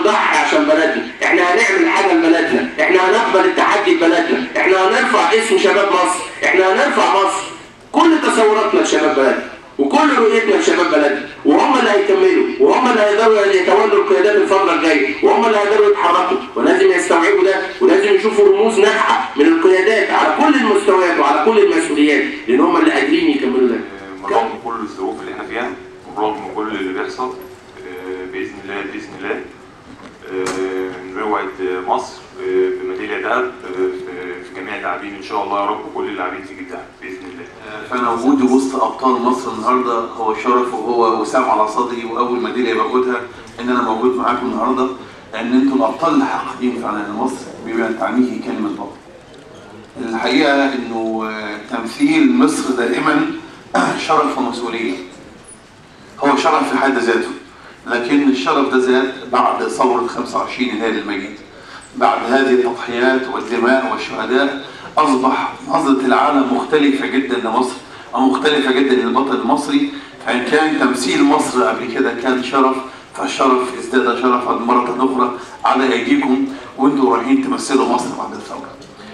هنضحي عشان بلدنا احنا هنعمل حاجه لبلدنا احنا هنقبل التحدي لبلدنا احنا هنرفع اسم شباب مصر احنا هنرفع مصر كل تصوراتنا لشباب بلدنا وكل رؤيتنا لشباب بلدنا وهم اللي هيكملوا وهم اللي هيقدروا يتولوا القيادات الفتره الجايه وهم اللي هيقدروا يتحركوا ولازم يستوعبوا ده ولازم يشوفوا رموز ناجحه من القيادات على كل المستويات وعلى كل المسؤوليات لان هم اللي قادرين يكملوا ده رغم كل الظروف اللي احنا فيها ورغم كل اللي بيحصل آه، باذن الله باذن الله آه، نوعد مصر آه، بميداليه ذهب آه، في- في جميع اللاعبين ان شاء الله يا رب كل اللاعبين تيجي الذهب باذن الله فانا وجودي وسط ابطال مصر النهارده هو شرف وهو وسام على صدري واول ميداليه باخدها ان انا موجود معاكم النهارده لان انتم الابطال الحقيقيين فعلا لمصر بما تعنيه كلمه بطل. الحقيقه انه آه، تمثيل مصر دائما شرف ومسؤوليه. هو شرف في حد ذاته لكن الشرف ده زاد بعد ثوره 25 يناير المجيد. بعد هذه التضحيات والدماء والشهداء أصبح نظرة العالم مختلفة جدا لمصر أو مختلفة جدا للبطل المصري فإن كان تمثيل مصر قبل كده كان شرف فالشرف ازداد شرفا مرة أخرى على أيديكم وأنتم رايحين تمثلوا مصر بعد الثورة.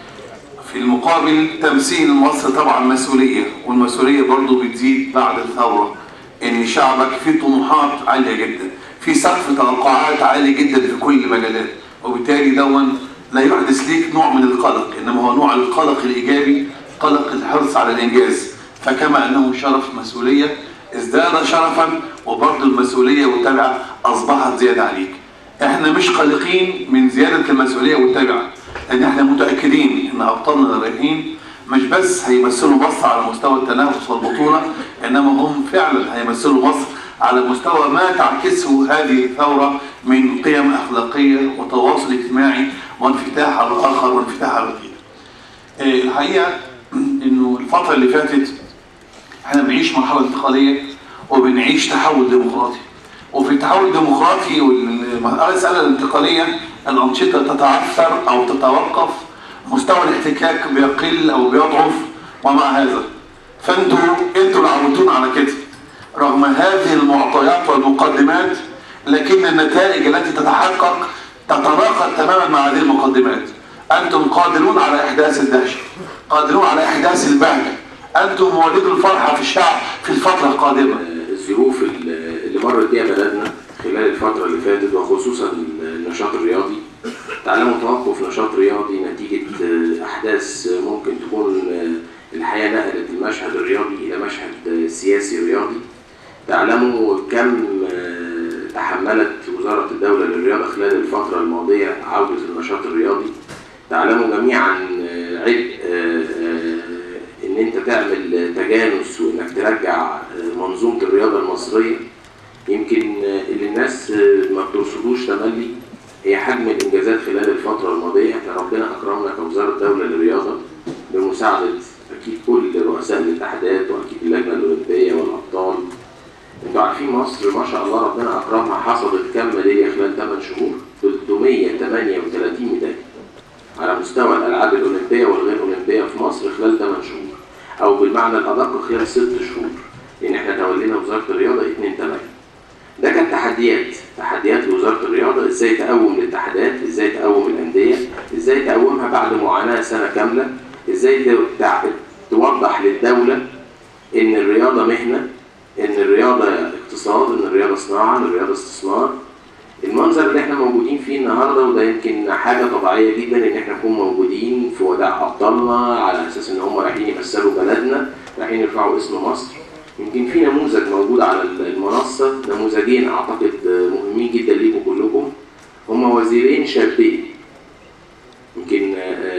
في المقابل تمثيل مصر طبعا مسؤولية والمسؤولية برضو بتزيد بعد الثورة ان شعبك فيه طموحات عالية جدا في سقف توقعات عالي جدا في كل المجالات وبالتالي دون لا يحدث ليك نوع من القلق انما هو نوع القلق الايجابي قلق الحرص على الانجاز فكما انه شرف مسؤولية ازداد شرفا وبرضو المسؤولية والتبعة اصبحت زيادة عليك احنا مش قلقين من زيادة المسؤولية والتبعة لان احنا متأكدين ان ابطالنا اللي رايحين مش بس هيمثلوا مصر على مستوى التنافس والبطولة انما هم فعلا هيمثلوا مصر على مستوى ما تعكسه هذه الثورة من قيم اخلاقية وتواصل اجتماعي وانفتاح على الاخر وانفتاح على الغير. آه، الحقيقة انه الفترة اللي فاتت احنا بنعيش مرحلة انتقالية وبنعيش تحول ديمقراطي وفي التحول الديمقراطي والمسألة الانتقالية الأنشطة تتعثر أو تتوقف مستوى الاحتكاك بيقل أو بيضعف ومع هذا فانتوا انتوا اللي عودتونا على كده رغم هذه المعطيات والمقدمات لكن النتائج التي تتحقق تتناقض تماما مع هذه المقدمات انتم قادرون على احداث الدهشه قادرون على احداث البهجه انتم مولدوا الفرحه في الشعب في الفتره القادمه الظروف اللي مرت بيها بلدنا خلال الفترة اللي فاتت وخصوصا النشاط الرياضي تعلموا توقف نشاط رياضي نتيجة أحداث ممكن تكون الحياة نقلت المشهد الرياضي إلى مشهد سياسي رياضي تعلموا كم تحملت وزارة الدولة للرياضة خلال الفترة الماضية عودة النشاط الرياضي تعلموا جميعا عبء ان انت تعمل تجانس وانك ترجع منظومه الرياضه المصريه يمكن اللي الناس ما بترصدوش تملي هي حجم الانجازات خلال الفتره الماضيه احنا ربنا اكرمنا كوزاره دوله للرياضه بمساعده اكيد كل رؤساء الاتحادات واكيد اللجنه الاولمبيه والابطال انتوا عارفين مصر ما شاء الله ربنا اكرمها حصدت كام ميداليه خلال 8 شهور 338 ميداليه على مستوى الالعاب الاولمبيه والغير اولمبيه في مصر خلال 8 شهور او بالمعنى الادق خلال 6 شهور لان احنا تولينا وزاره الرياضه 2 8 ده كانت تحديات تحديات لوزاره الرياضه ازاي تقوم الاتحادات ازاي تقوم الانديه ازاي تقومها بعد معاناه سنه كامله ازاي توضح للدوله ان الرياضه مهنه ان الرياضه اقتصاد ان الرياضه صناعه ان الرياضه استثمار المنظر اللي احنا موجودين فيه النهارده وده يمكن حاجه طبيعيه جدا ان احنا نكون موجودين في وداع ابطالنا على اساس ان هم رايحين يمثلوا بلدنا رايحين يرفعوا اسم مصر يمكن في نموذج موجود على المنصه نموذجين اعتقد مهمين جدا ليكم كلكم هم وزيرين شابين يمكن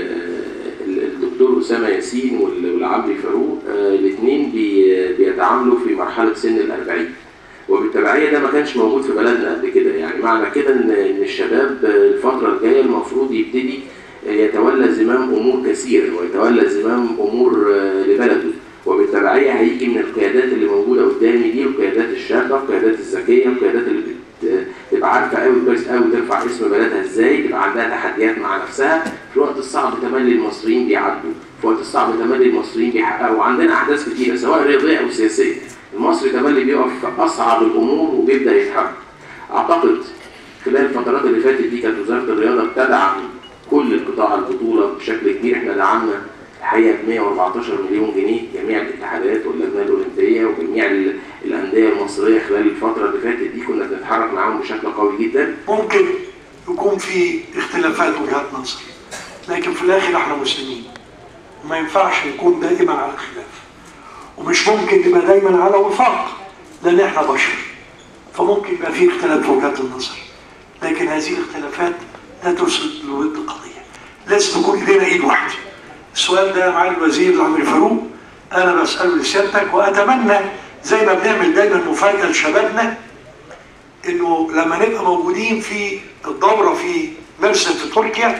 الدكتور اسامه ياسين والعمري فاروق الاثنين بيتعاملوا في مرحله سن الأربعين وبالتبعية ده ما كانش موجود في بلدنا قبل كده يعني معنى كده ان ان الشباب الفترة الجاية المفروض يبتدي يتولى زمام امور كثيرة ويتولى زمام امور لبلده وبالتبعية هيجي من القيادات اللي موجودة قدامي دي القيادات الشابة القيادات الذكية القيادات اللي تبقى عارفة قوي كويس قوي ترفع اسم بلدها ازاي تبقى عندها تحديات مع نفسها في الوقت الصعب تملي المصريين بيعدوا في الوقت الصعب تملي المصريين بيحققوا وعندنا احداث كتيرة سواء رياضية او سياسية المصري تملي بيقف في اصعب الامور وبيبدا يتحرك اعتقد خلال الفترات اللي فاتت دي كانت وزاره الرياضه بتدعم كل القطاع البطوله بشكل كبير احنا دعمنا الحقيقه ب 114 مليون جنيه جميع الاتحادات واللجنه الاولمبيه وجميع ال- الانديه المصريه خلال الفتره اللي فاتت دي كنا بنتحرك معاهم بشكل قوي جدا ممكن يكون في اختلافات وجهات نظر لكن في الاخر احنا مسلمين وما ينفعش نكون دائما على خلاف ومش ممكن نبقى دايما على وفاق لان احنا بشر فممكن يبقى في اختلاف في وجهات النظر لكن هذه الاختلافات لا تفسد لود القضيه لازم نكون ايدينا ايد واحده السؤال ده يا معالي الوزير العمري فاروق انا بساله لسيادتك واتمنى زي ما بنعمل دايما مفاجاه لشبابنا انه لما نبقى موجودين في الدوره في مرسل في تركيا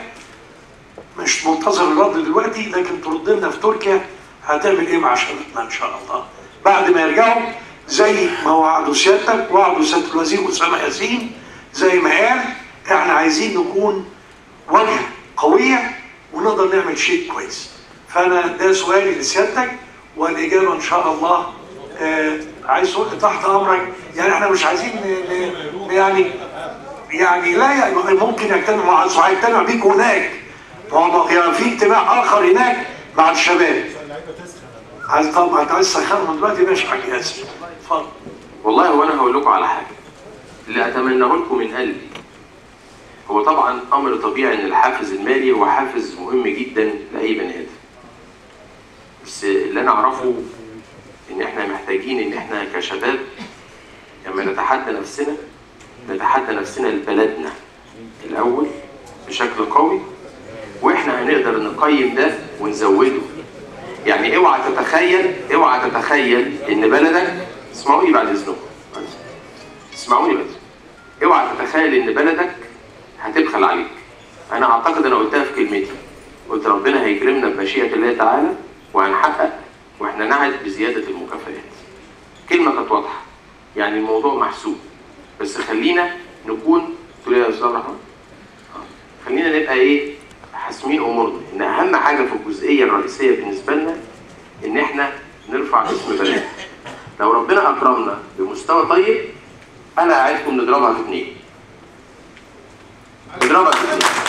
مش منتظر الرد دلوقتي لكن ترد لنا في تركيا هتعمل ايه مع شبابنا ان شاء الله بعد ما يرجعوا زي ما وعدوا سيادتك وعدوا سياده الوزير اسامه ياسين زي ما قال احنا عايزين نكون واجهه قويه ونقدر نعمل شيء كويس فانا ده سؤالي لسيادتك والاجابه ان شاء الله آه عايز أقول تحت امرك يعني احنا مش عايزين ن- ن- يعني يعني لا يعني ممكن يجتمع مع هيجتمع بيك هناك هو يعني في اجتماع اخر هناك مع الشباب عايز طبعا انت عايز تسخنهم دلوقتي ماشي حاج ياسر اتفضل والله هو انا هقول لكم على حاجه اللي اتمناه لكم من قلبي هو طبعا امر طبيعي ان الحافز المالي هو حافز مهم جدا لاي بني ادم بس اللي انا اعرفه ان احنا محتاجين ان احنا كشباب لما نتحدى نفسنا نتحدى نفسنا لبلدنا الاول بشكل قوي واحنا هنقدر نقيم ده ونزوده يعني اوعى تتخيل اوعى تتخيل ان بلدك اسمعوني بعد اذنكم اسمعوني بس اوعى تتخيل ان بلدك هتبخل عليك انا اعتقد انا قلتها في كلمتي قلت ربنا هيكرمنا بمشيئه الله تعالى وهنحقق واحنا نعد بزياده المكافآت كلمه كانت واضحه يعني الموضوع محسوب بس خلينا نكون تقول إيه يا استاذ رحمه خلينا نبقى ايه حاسمين امورنا ان اهم حاجه في الجزئيه الرئيسيه بالنسبه لنا ان احنا نرفع اسم بلدنا لو ربنا اكرمنا بمستوى طيب انا عايزكم نضربها في اثنين نضربها في اثنين